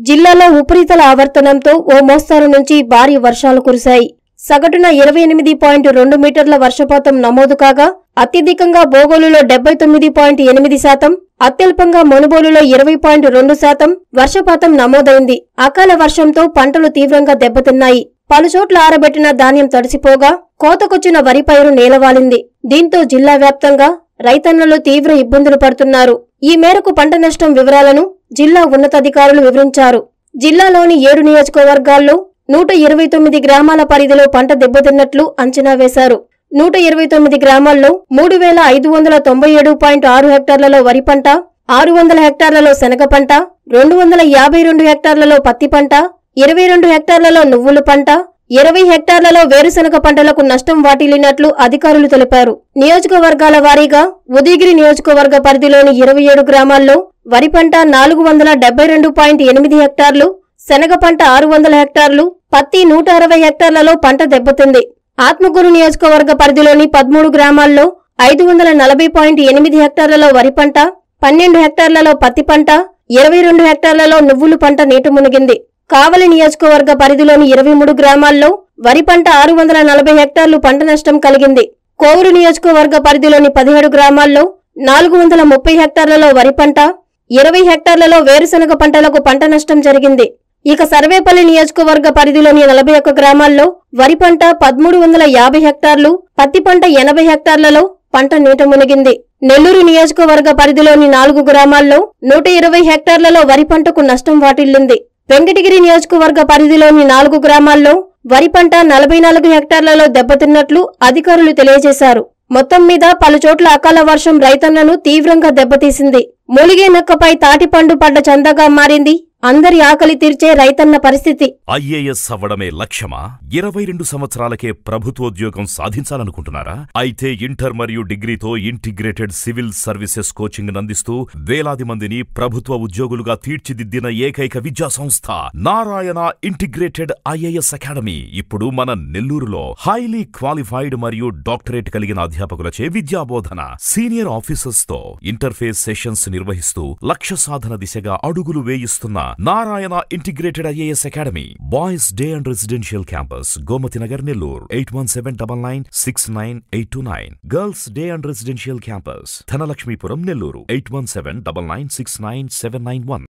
జిల్లాలో ఉపరితల ఆవర్తనంతో ఓ మోస్తారు నుంచి భారీ వర్షాలు కురిశాయి సగటున ఇరవై ఎనిమిది పాయింట్ రెండు మీటర్ల వర్షపాతం నమోదు కాగా అత్యధికంగా బోగోలులో డెబ్బై తొమ్మిది పాయింట్ ఎనిమిది శాతం అత్యల్పంగా మనుబోలులో ఇరవై పాయింట్ రెండు శాతం వర్షపాతం నమోదైంది అకాల వర్షంతో పంటలు తీవ్రంగా దెబ్బతిన్నాయి పలుచోట్ల ఆరబెట్టిన ధాన్యం తడిసిపోగా కోతకొచ్చిన వరి పైరు నేలవాలింది దీంతో జిల్లా వ్యాప్తంగా రైతన్నలు తీవ్ర ఇబ్బందులు పడుతున్నారు ఈ మేరకు పంట నష్టం వివరాలను జిల్లా ఉన్నతాధికారులు వివరించారు జిల్లాలోని ఏడు నియోజకవర్గాల్లో నూట ఇరవై తొమ్మిది గ్రామాల పరిధిలో పంట దెబ్బతిన్నట్లు అంచనా వేశారు నూట ఇరవై తొమ్మిది గ్రామాల్లో మూడు వేల ఐదు వందల తొంభై ఏడు పాయింట్ ఆరు హెక్టార్లలో వరి పంట ఆరు వందల హెక్టార్లలో శనగ పంట రెండు వందల యాభై రెండు హెక్టార్లలో పత్తి పంట ఇరవై రెండు హెక్టార్లలో నువ్వుల పంట ఇరవై హెక్టార్లలో వేరుశనగ పంటలకు నష్టం వాటిల్లినట్లు అధికారులు తెలిపారు నియోజకవర్గాల వారీగా ఉదయగిరి నియోజకవర్గ పరిధిలోని ఇరవై ఏడు గ్రామాల్లో వరి పంట నాలుగు వందల డెబ్బై రెండు పాయింట్ ఎనిమిది హెక్టార్లు శనగ పంట ఆరు వందల హెక్టార్లు పత్తి నూట అరవై హెక్టార్లలో పంట దెబ్బతింది ఆత్మకూరు నియోజకవర్గ పరిధిలోని పదమూడు గ్రామాల్లో ఐదు వందల నలభై పాయింట్ ఎనిమిది హెక్టార్లలో వరి పంట పన్నెండు హెక్టార్లలో పత్తి పంట ఇరవై రెండు హెక్టార్లలో నువ్వులు పంట నీట మునిగింది కావలి నియోజకవర్గ పరిధిలోని ఇరవై మూడు గ్రామాల్లో వరి పంట ఆరు వందల నలభై హెక్టార్లు పంట నష్టం కలిగింది కోవూరు నియోజకవర్గ పరిధిలోని పదిహేడు గ్రామాల్లో నాలుగు వందల ముప్పై హెక్టార్లలో వరి పంట ఇరవై హెక్టార్లలో వేరుశనగ పంటలకు పంట నష్టం జరిగింది ఇక సర్వేపల్లి నియోజకవర్గ పరిధిలోని నలభై ఒక్క గ్రామాల్లో వరి పంట పదమూడు వందల యాభై హెక్టార్లు పత్తి పంట ఎనభై హెక్టార్లలో పంట నీట మునిగింది నెల్లూరు నియోజకవర్గ పరిధిలోని నాలుగు గ్రామాల్లో నూట ఇరవై హెక్టార్లలో వరి పంటకు నష్టం వాటిల్లింది వెంకటగిరి నియోజకవర్గ పరిధిలోని నాలుగు గ్రామాల్లో వరి పంట నలభై నాలుగు హెక్టార్లలో దెబ్బతిన్నట్లు అధికారులు తెలియజేశారు మొత్తం మీద పలు చోట్ల అకాల వర్షం రైతన్నను తీవ్రంగా దెబ్బతీసింది మూలిగే నక్కపై తాటిపండు పడ్డ చందగా మారింది అందరి ఆకలి తీర్చే రైతన్న పరిస్థితి ఐఏఎస్ అవ్వడమే లక్ష్యమా ఇరవై రెండు సంవత్సరాలకే ప్రభుత్వోద్యోగం సాధించాలనుకుంటున్నారా అయితే ఇంటర్ మరియు డిగ్రీతో ఇంటిగ్రేటెడ్ సివిల్ సర్వీసెస్ కోచింగ్ అందిస్తూ వేలాది మందిని ప్రభుత్వ ఉద్యోగులుగా తీర్చిదిద్దిన ఏకైక విద్యా సంస్థ నారాయణ ఇంటిగ్రేటెడ్ ఐఏఎస్ అకాడమీ ఇప్పుడు మన నెల్లూరులో హైలీ క్వాలిఫైడ్ మరియు డాక్టరేట్ కలిగిన అధ్యాపకులచే విద్యాబోధన సీనియర్ ఆఫీసర్స్ తో ఇంటర్ఫేస్ సెషన్స్ నిర్వహిస్తూ లక్ష్య సాధన దిశగా అడుగులు వేయిస్తున్న Narayana integrated IAS academy boys day and residential campus Gomathi Nagar Nellore eight one seven double nine six nine eight two nine girls day and residential campus Dhanalakshmipuram Nellore eight one seven double nine six nine seven nine one